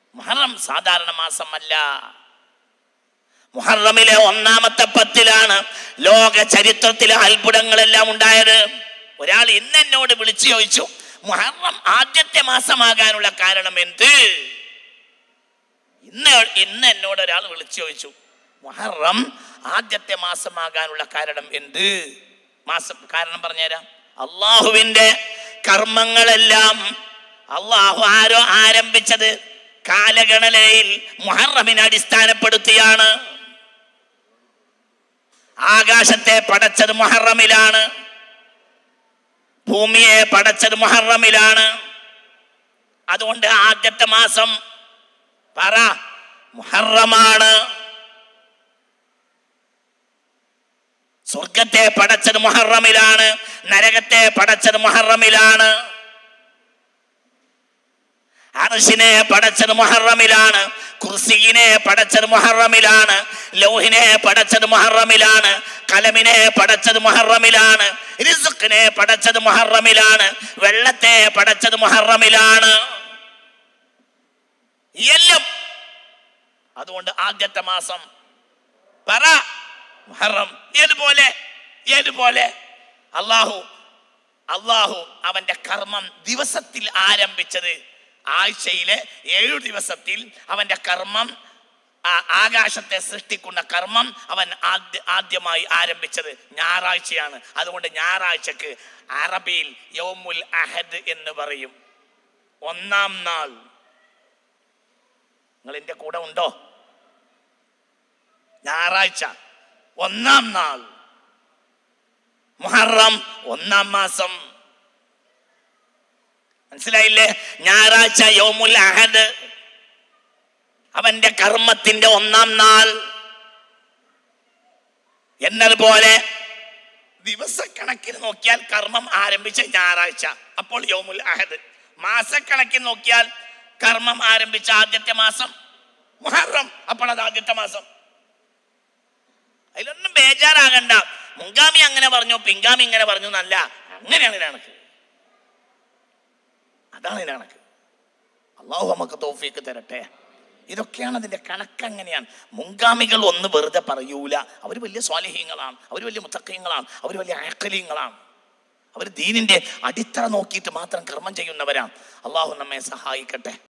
മുഹറം സാധാരണ മാസമല്ല മുഹറമിലെ ഒന്നാമത്തെ പത്തിലാണ് ലോക ചരിത്രത്തിലെ അത്ഭുതങ്ങളെല്ലാം ഉണ്ടായത് ഒരാൾ ഇന്ന് എന്നോട് വിളിച്ചു ചോദിച്ചു മുഹറം ആദ്യത്തെ മാസമാകാനുള്ള കാരണം എന്ത് ഇന്ന് ഇന്ന് എന്നോട് ഒരാൾ വിളിച്ചു ചോദിച്ചു മുഹറം ആദ്യത്തെ മാസമാകാനുള്ള കാരണം എന്ത് മാസം കാരണം പറഞ്ഞുതരാം അള്ളാഹുവിന്റെ കർമ്മങ്ങളെല്ലാം അള്ളാഹു ആരോ ആരംഭിച്ചത് കാലഗണനയിൽ മുഹറമിനെ അടിസ്ഥാനപ്പെടുത്തിയാണ് ആകാശത്തെ പടച്ചത് മുഹറമിലാണ് ഭൂമിയെ പടച്ചത് മുഹറമിലാണ് അതുകൊണ്ട് ആദ്യത്തെ മാസം പറ മുഹറമാണ് സ്വർഗത്തെ പടച്ചത് മുഹറമിലാണ് നരകത്തെ പടച്ചത് മുഹറമിലാണ് അർഷിനെ പടച്ചത് മുഹറമിലാണ് കുർസിയിനെ പടച്ചത് മുഹറമിലാണ് ലൗഹിനെ പടച്ചത് മുഹറമിലാണ് കലമിനെ പടച്ചത് മുഹറമിലാണ് റിസുക്കിനെ പടച്ചത് മുഹറമിലാണ് വെള്ളത്തെ പടച്ചത് മുഹറമിലാണ് എല്ലാം അതുകൊണ്ട് ആദ്യത്തെ മാസം പറ മുഹറം ഏതുപോലെ ഏതുപോലെ അള്ളാഹു അള്ളാഹു അവന്റെ കർമ്മം ദിവസത്തിൽ ആരംഭിച്ചത് ആഴ്ചയിലെ ഏഴു ദിവസത്തിൽ അവന്റെ കർമ്മം ആ- ആകാശത്തെ സൃഷ്ടിക്കുന്ന കർമ്മം അവൻ ആദ്യ ആദ്യമായി ആരംഭിച്ചത് ഞായറാഴ്ചയാണ് അതുകൊണ്ട് ഞായറാഴ്ചക്ക് അറബിയിൽ യൗമുൽ അഹദ് എന്ന് പറയും ഒന്നാം നാൾ നിങ്ങൾ എൻ്റെ കൂടെ ഉണ്ടോ ഞായറാഴ്ച ഒന്നാം നാൾ മുഹറം ഒന്നാം മാസം മനസ്സിലായില്ലേ ഞായറാഴ്ച യോമുൽ അഹദ് അവന്റെ കർമ്മത്തിന്റെ ഒന്നാം നാൾ എന്നതുപോലെ ദിവസക്കണക്കിന് നോക്കിയാൽ കർമ്മം ആരംഭിച്ച ഞായറാഴ്ച അപ്പോൾ യോമുൽ അഹദ് മാസക്കണക്കിന് നോക്കിയാൽ കർമ്മം ആരംഭിച്ച ആദ്യത്തെ മാസം മുഹറം അപ്പോൾ അത് ആദ്യത്തെ മാസം അതിലൊന്നും ബേജാറാകണ്ട മുൻഗാമി അങ്ങനെ പറഞ്ഞു പിൻഗാമി ഇങ്ങനെ പറഞ്ഞു എന്നല്ല അങ്ങനെയാണ് ഇതിന്റെ കണക്ക് അതാണ് ഇതിന്റെ കണക്ക് അള്ളാഹു നമുക്ക് തോഫീക്ക് തരട്ടെ ഇതൊക്കെയാണ് അതിന്റെ കണക്ക് അങ്ങനെയാണ് മുൻഗാമികൾ ഒന്ന് വെറുതെ പറയൂല അവർ വലിയ സ്വാലിഹ്യങ്ങളാണ് അവർ വലിയ മുത്തക്കയങ്ങളാണ് അവർ വലിയ ആക്കലീങ്ങളാണ് അവർ ദീനിന്റെ അടിത്തറ നോക്കിയിട്ട് മാത്രം കർമ്മം ചെയ്യുന്നവരാണ് അള്ളാഹു നമ്മെ സഹായിക്കട്ടെ